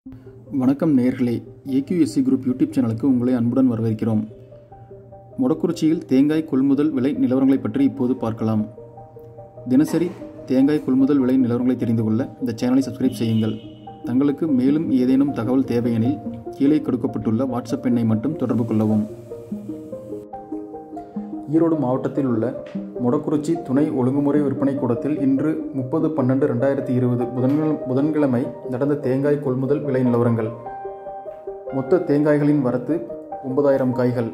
வணக்கம் நேயர்களே AQSC group YouTube சேனலுக்கு உங்களை அன்புடன் வரவேற்கிறோம் மொடக்குறிச்சியில் தேங்காய் கொள்முதல் விலை நிலவரங்களை பற்றி இப்போது பார்க்கலாம் தினசரி தேங்காய் கொள்முதல் விலை நிலவரங்களை தெரிந்து கொள்ள இந்த சேனலை சப்ஸ்கிரைப் செய்யுங்கள் தங்களுக்கு மேலும் ஏதேனும் தகவல் தேவையெனில் கீழே கொடுக்கப்பட்டுள்ள வாட்ஸ்அப் எண்ணை மட்டும் தொடர்பு கொள்ளவும் ஈரோடு மாவட்டத்தில் உள்ள மொடக்குறிச்சி துணை ஒழுங்குமுறை விற்பனை கூடத்தில் இன்று முப்பது பன்னெண்டு ரெண்டாயிரத்தி இருபது புதன்கிழமை புதன்கிழமை நடந்த தேங்காய் கொள்முதல் விலை நிலவரங்கள் மொத்த தேங்காய்களின் வரத்து ஒன்பதாயிரம் காய்கள்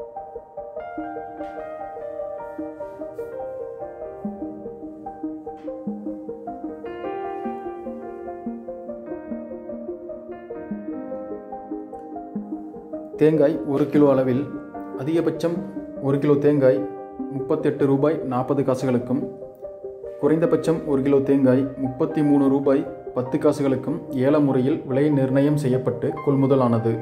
தேங்காய் ஒரு கிலோ அளவில் அதிகபட்சம் ஒரு கிலோ தேங்காய் முப்பத்தெட்டு ரூபாய் நாற்பது காசுகளுக்கும் குறைந்தபட்சம் ஒரு கிலோ தேங்காய் முப்பத்தி மூணு ரூபாய் பத்து காசுகளுக்கும் ஏல முறையில் விலை நிர்ணயம் செய்யப்பட்டு கொள்முதலானது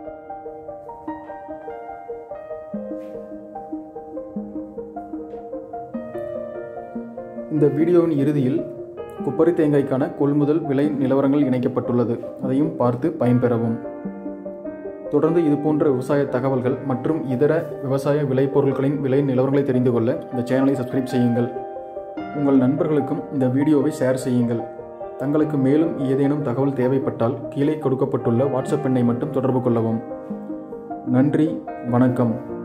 இந்த வீடியோவின் இறுதியில் கொப்பரை தேங்காய்க்கான கொள்முதல் விலை நிலவரங்கள் இணைக்கப்பட்டுள்ளது அதையும் பார்த்து பயன்பெறவும் தொடர்ந்து இதுபோன்ற விவசாய தகவல்கள் மற்றும் இதர விவசாய விளைபொருட்களின் விலை நிலவரங்களை தெரிந்து கொள்ள இந்த சேனலை சப்ஸ்கிரைப் செய்யுங்கள் உங்கள் நண்பர்களுக்கும் இந்த வீடியோவை ஷேர் செய்யுங்கள் தங்களுக்கு மேலும் ஏதேனும் தகவல் தேவைப்பட்டால் கீழே கொடுக்கப்பட்டுள்ள வாட்ஸ்அப் எண்ணை மட்டும் தொடர்பு கொள்ளவும் நன்றி வணக்கம்